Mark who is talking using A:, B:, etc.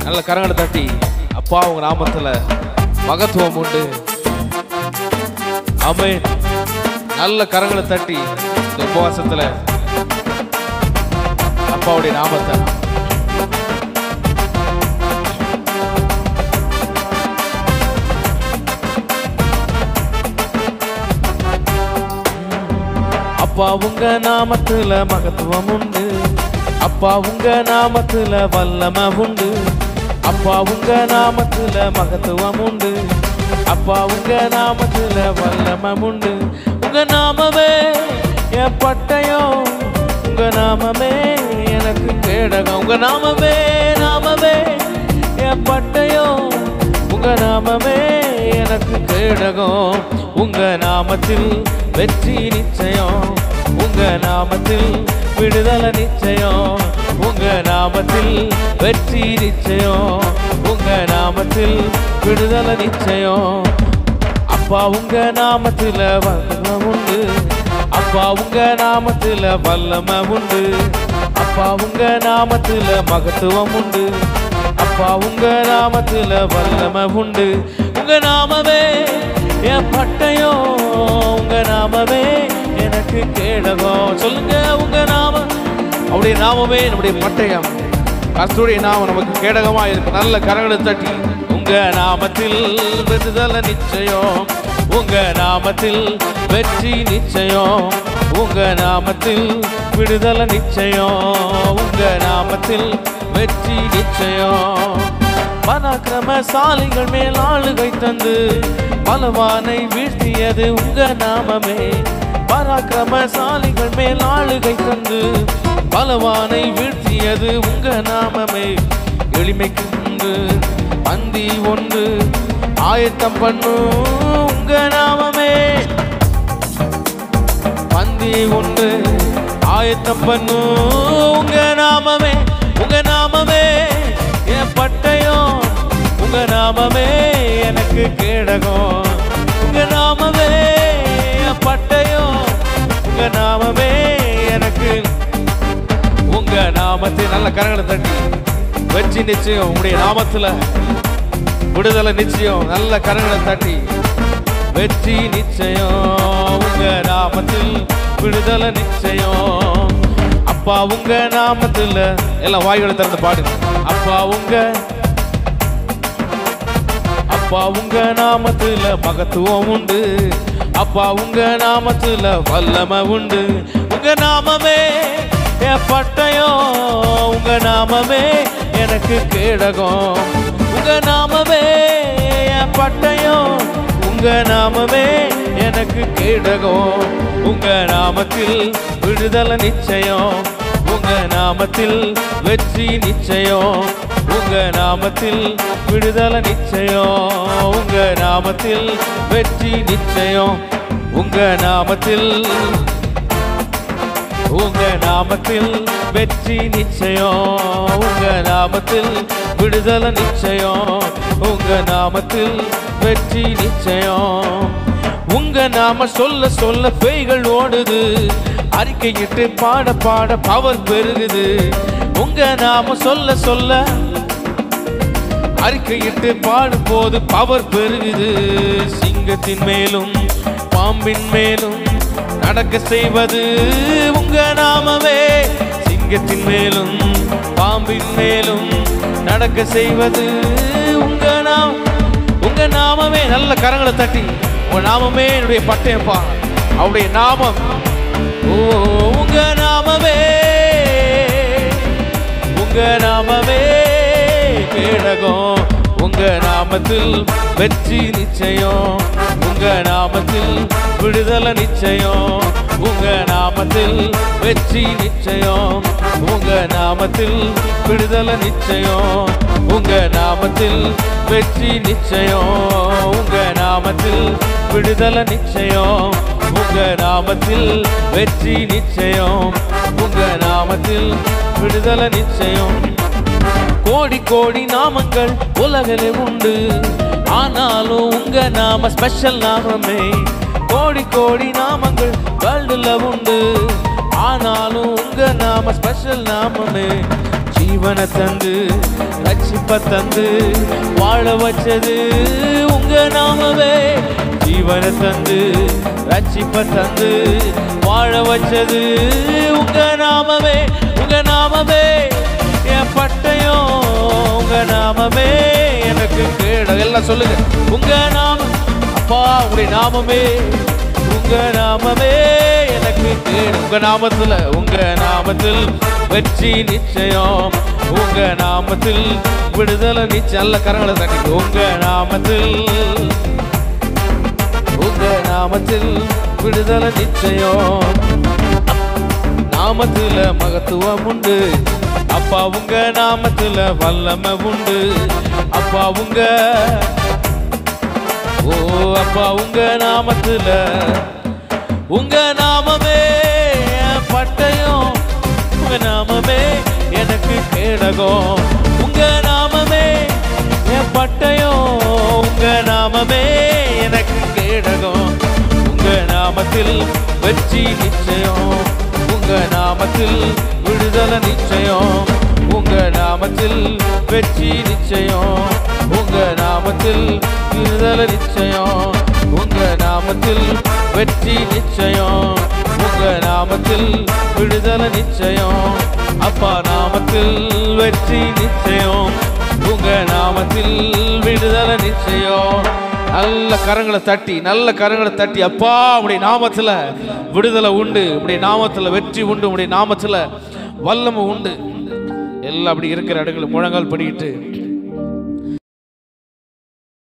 A: நல்ல கரங்களை தட்டி அப்பா உங்க நாமத்துல மகத்துவம் உண்டு ஆமென் நல்ல கரங்களை தட்டி இந்த உபவாசத்துல அப்பாவுடைய நாமத்தை அப்பா உங்க நாமத்துல மகத்துவம் உண்டு அப்பா உங்க நாமத்துல வல்லமை உண்டு அப்பா உங்க நாமத்துல மகத்துவம் உண்டு அப்பா உங்க நாமத்துல வல்லமை உண்டு உங்க நாமமே என் பட்டயம் உங்க நாமமே எனக்கு கேடகம் உங்க நாமமே நாமமே என் பட்டயம் உங்க நாமமே எனக்கு கேடகம் உங்க நாமத்தில் வெற்றி நிச்சயம் உங்க நாமத்தில் விடுதலை நிச்சயம் உங்க நாமத்தில் வெற்றி நிச்சயம் உங்க நாமத்தில் விடுதலை நிச்சயம் அப்பா உங்க நாமத்துல வல்லமை உண்டு அப்பா உங்க நாமத்துல வல்லமை உண்டு அப்பா உங்க நாமத்துல மகத்துவம் உண்டு அப்பா உங்க நாமத்துல வல்லமை உண்டு உங்க நாமமே என் பட்டயம் உங்க நாமமே எனக்கு கேடகம் சொல்லுங்க உங்க நாமம் அவருடைய நாமமே நம்முடைய பட்டயம் கர்த்தருடைய நாமம் நமக்கு கேடகமா இருக்கு நல்ல கரங்களை தட்டி உங்க நாமத்தில் விடுதலை நிச்சயம் உங்க நாமத்தில் வெற்றி நிச்சயம் உங்க நாமத்தில் விடுதலை நிச்சயம் உங்க நாமத்தில் வெற்றி நிச்சயம் பராக்கிரமசாலிகள் மேல் ஆளுகை தந்து பலவானை வீழ்த்தியது உங்க நாமமே பராக்கிரமசாலிகள் மேல் ஆளுகை தந்து பலவானை வீழ்த்தியது உங்க நாமமே எளிமைக்கு உண்டு பந்தி ஒன்று ஆயத்தம் பண்ணும் உங்க நாமமே பந்தி ஒன்று ஆயத்தம் பண்ணும் உங்க நாமமே உங்க நாமமே என் பட்டயம் உங்க நாமமே எனக்கு கேடகம் உங்க நாமமே என் பட்டயம் உங்க நாமமே எனக்கு உங்க நாமத்தை நல்ல கரங்களை தட்டி வெற்றி நிச்சயம் உங்களுடைய நாமத்துல விடுதலை நிச்சயம் நல்ல கரங்களை தட்டி வெற்றி நிச்சயம் உங்க நாமத்தில் விடுதலை நிச்சயம் அப்பா உங்க நாமத்துல எல்லாம் வாய்களை திறந்து பாடுங்க அப்பா உங்க அப்பா உங்க நாமத்துல மகத்துவம் உண்டு அப்பா உங்க நாமத்துல வல்லமை உண்டு உங்க நாமமே என் பட்டயம் உங்க நாமமே எனக்கு கேடகம் உங்க நாமமே என் பட்டயம் உங்க நாமமே எனக்கு கேடகம் உங்க நாமத்தில் விடுதலை நிச்சயம் உங்க நாமத்தில் வெற்றி நிச்சயம் உங்க நாமத்தில் விடுதலை நிச்சயம் உங்க நாமத்தில் வெற்றி நிச்சயம் உங்க நாமத்தில் உங்க நாமத்தில் வெற்றி நிச்சயம் உங்க நாமத்தில் விடுதலை நிச்சயம் உங்க நாமத்தில் வெற்றி நிச்சயம் உங்க நாம சொல்ல சொல்ல பேய்கள் ஓடுது அறிக்கையிட்டு பாட பாட பவர் பெருகுது உங்க நாம சொல்ல சொல்ல அறிக்கையிட்டு பாடும்போது பவர் பெருகுது சிங்கத்தின் மேலும் பாம்பின் மேலும் நடக்க செய்வது உங்க நாமமே சிங்கத்தின் மேலும் பாம்பின் மேலும் நடக்க செய்வது உங்க நாம் உங்க நாமமே நல்ல கரங்களை தட்டி உங்க நாமமே என்னுடைய பட்டயப்பா அவருடைய நாமம் ஓ உங்க நாமமே உங்க நாமமே கேடகம் உங்க நாமத்தில் வெற்றி நிச்சயம் உங்க நாமத்தில் விடுதலை நிச்சயம் உங்க நாமத்தில் வெற்றி நிச்சயம் உங்க நாமத்தில் விடுதலை நிச்சயம் உங்க நாமத்தில் வெற்றி நிச்சயம் உங்க நாமத்தில் விடுதலை நிச்சயம் உங்க நாமத்தில் வெற்றி நிச்சயம் உங்க நாமத்தில் விடுதலை நிச்சயம் கோடி கோடி நாமங்கள் உலகிலே உண்டு ஆனாலும் உங்க நாம ஸ்பெஷல் நாமமே கோடி கோடி நாமங்கள் வேர்ல்டுல உண்டு ஆனாலும் உங்க நாம ஸ்பெஷல் நாமமே ஜீவ ஜீவனை தந்து ரட்சிப்ப தந்து வாழ வச்சது உங்க நாமவே ஜீவனை தந்து ரட்சிப்ப தந்து வாழ வச்சது உங்க நாமமே உங்க நாமமே என் பட்டயம் உங்க நாமமே எனக்கு கேட எல்லாம் சொல்லுங்க உங்க நாமம் அப்பா உங்களுடைய நாமமே உங்க நாமமே எனக்கு கேடு உங்க நாமத்துல உங்க நாமத்தில் வெற்றி நிச்சயம் உங்க நாமத்தில் விடுதலை நிச்சயம் நல்ல கரங்களை தட்டி உங்க நாமத்தில் உங்க நாமத்தில் விடுதலை நிச்சயம் நாமத்துல மகத்துவம் உண்டு அப்பா உங்க நாமத்துல வல்லமை உண்டு அப்பா உங்க ஓ அப்பா உங்க நாமத்துல உங்க நாமமே என் பட்டயம் உங்க நாமமே எனக்கு கேடகம் உங்க நாமமே என் பட்டயம் உங்க நாமமே எனக்கு கேடகம் உங்க நாமத்தில் வெற்றி நிச்சயம் உங்க நாமத்தில் விடுதலை நிச்சயம் உங்க நாமத்தில் வெற்றி நிச்சயம் உங்க நாமத்தில் விடுதலை நிச்சயம் உங்க நாமத்தில் வெற்றி நிச்சயம் உங்க நாமத்தில் விடுதலை நிச்சயம் அப்பா நாமத்தில் வெற்றி நிச்சயம் உங்க நாமத்தில் விடுதலை நிச்சயம் நல்ல கரங்களை தட்டி நல்ல கரங்களை தட்டி அப்பா உடைய நாமத்துல விடுதலை உண்டு உடைய நாமத்துல வெற்றி உண்டு உடைய நாமத்துல வல்லமை உண்டு எல்லாம் அப்படி இருக்கிற இடங்களை முழங்கால் படிக்கிட்டு